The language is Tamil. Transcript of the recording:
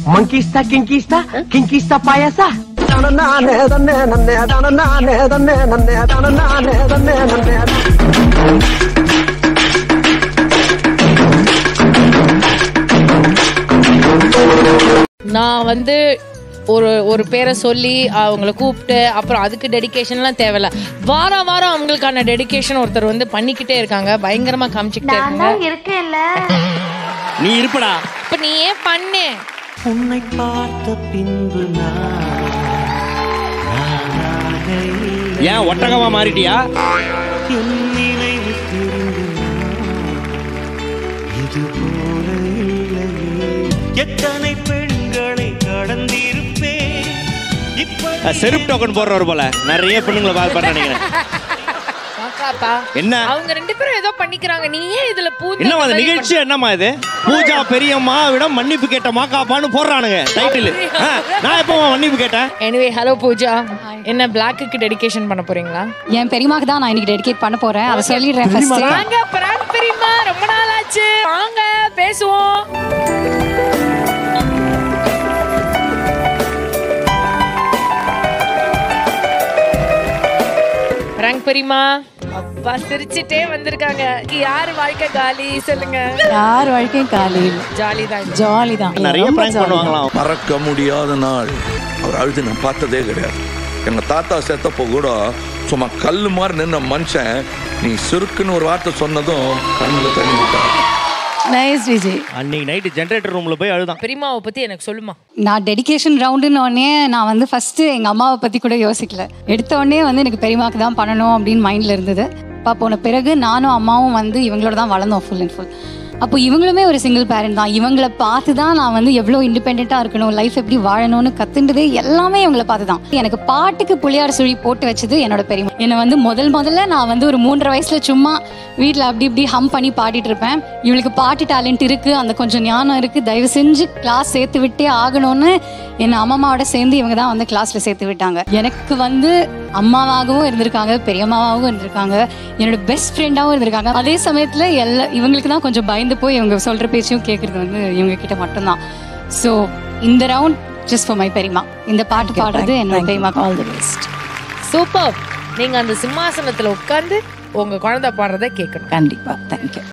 ಮಂಕಿಸ್ತಾ ಕಿಂಕಿಸ್ತಾ ಕಿಂಕಿಸ್ತಾ ಪಾಯಸ நான் வந்து ஒரு ஒரு பேரை சொல்லி அவங்கள கூப்பிட்டு அப்புறம் அதுக்கு டெடிகேஷன்லாம் தேவையில்ல வாரம் வாரம் அவங்களுக்கான டெடிகேஷன் ஒருத்தர் வந்து பண்ணிக்கிட்டே இருக்காங்க பயங்கரமா காமிச்சுக்கிட்டே நான் இருக்காங்க தான் இருக்கேன்ல நீ இருப்படா இப்ப நீ ஏன் பண்ணு உன்னை பார்த்த பின்பு நான் நானாக இல்லை. ஏன் ஒட்டகமா மாறிட்டியா என் நினைவு திரும்பி நான் இது போல இல்லையே எத்தனை பெண்களை கடந்திருப்பேன் இப்ப அஹ், செருப்பு டோக்கன் போடுறவர் போல நிறைய பெண்ணுங்களை பால் பண்ண நினைக்கிறேன் காக்காத்தா என்ன அவங்க ரெண்டு பேரும் ஏதோ பண்ணிக்கிறாங்க நீ ஏன் இதுல பூந்து என்னம்மா அந்த இந்த மாதிரி நிகழ்ச்சி என்னம்மா இது பூஜா பெரியம்மா விட மன்னிப்பு கேட்ட மாக்காப்பான்னு போடுறானுங்க டைட்டில் நான் எப்போ மன்னிப்பு கேட்டேன் எனிவே ஹலோ பூஜா என்ன பிளாக்குக்கு டெடிகேஷன் பண்ண போறீங்களா என் பெரியமாக்கு தான் நான் இன்னைக்கு டெடிகேட் பண்ண போறேன் அதை சொல்லிடுறேன் ஃபர்ஸ்ட் வாங்க பிராங்க் பெரியம்மா ரொம்ப நாள் ஆச்சு வாங்க பேசுவோம் பிராங்க் பெரியம்மா அப்பா சிரிச்சிட்டே வந்திருக்காங்க யார் வாழ்க்கை காலி சொல்லுங்க யார் வாழ்க்கையும் காலையில் ஜாலி தான் ஜாலி தான் நிறைய பிராங்க் பண்ணுவாங்களாம் மறக்க முடியாத நாள் அவர் அழுது நான் பார்த்ததே கிடையாது எங்க தாத்தா செத்தப்போ கூட சும்மா கல்லு மாதிரி நின்ன மனுஷன் நீ சுருக்குன்னு ஒரு வார்த்தை சொன்னதும் கண்ணில் தண்ணி விட்டார் நைஸ் விஜய் அன்னைக்கு நைட்டு ஜென்ரேட்டர் ரூம்ல போய் அழுதான் பெரியம்மாவை பத்தி எனக்கு சொல்லுமா நான் டெடிகேஷன் ரவுண்டுன்னு உடனே நான் வந்து ஃபர்ஸ்ட் எங்க அம்மாவை பத்தி கூட யோசிக்கல எடுத்த உடனே வந்து எனக்கு பெரியமாக்கு தான் பண்ணணும் அப்படின்னு மைண்ட்ல இருந்தது அப்பா போன பிறகு நானும் அம்மாவும் வந்து இவங்களோட தான் வளர்ந்தோம் ஃபுல் அண்ட் ஃபுல் அப்போ இவங்களுமே ஒரு சிங்கிள் பேரண்ட் தான் இவங்கள பார்த்து தான் நான் வந்து எவ்வளோ இண்டிபெண்ட்டாக இருக்கணும் லைஃப் எப்படி வாழணும்னு கத்துண்டது எல்லாமே இவங்கள பார்த்து தான் எனக்கு பாட்டுக்கு புளியார் சுழி போட்டு வச்சது என்னோட பெரியம்மா என்னை வந்து முதல் முதல்ல நான் வந்து ஒரு மூன்றரை வயசுல சும்மா வீட்டில் அப்படி இப்படி ஹம் பண்ணி பாடிட்டு இருப்பேன் இவளுக்கு பாட்டு டேலண்ட் இருக்கு அந்த கொஞ்சம் ஞானம் இருக்கு தயவு செஞ்சு கிளாஸ் சேர்த்து விட்டே ஆகணும்னு என் அம்மாவோட சேர்ந்து இவங்க தான் வந்து கிளாஸ்ல சேர்த்து விட்டாங்க எனக்கு வந்து அம்மாவாகவும் இருந்திருக்காங்க பெரியம்மாவாகவும் இருந்திருக்காங்க என்னோட பெஸ்ட் ஃப்ரெண்டாகவும் இருந்திருக்காங்க அதே சமயத்துல எல்லா இவங்களுக்கு தான் கொஞ்சம் பயந்து போய் இவங்க சொல்ற பேச்சையும் கேட்கறது வந்து இவங்க கிட்ட மட்டும்தான் ஸோ இந்த ரவுண்ட் ஜஸ்ட் ஃபார் மை பெரியம்மா இந்த பாட்டு பாடுறது என்னோட பெரியம்மாக்கு ஆல் தி பெஸ்ட் சூப்பர் நீங்க அந்த சிம்மாசனத்துல உட்கார்ந்து உங்க குழந்தை பாடுறதை கேட்கணும் கண்டிப்பா தேங்க்யூ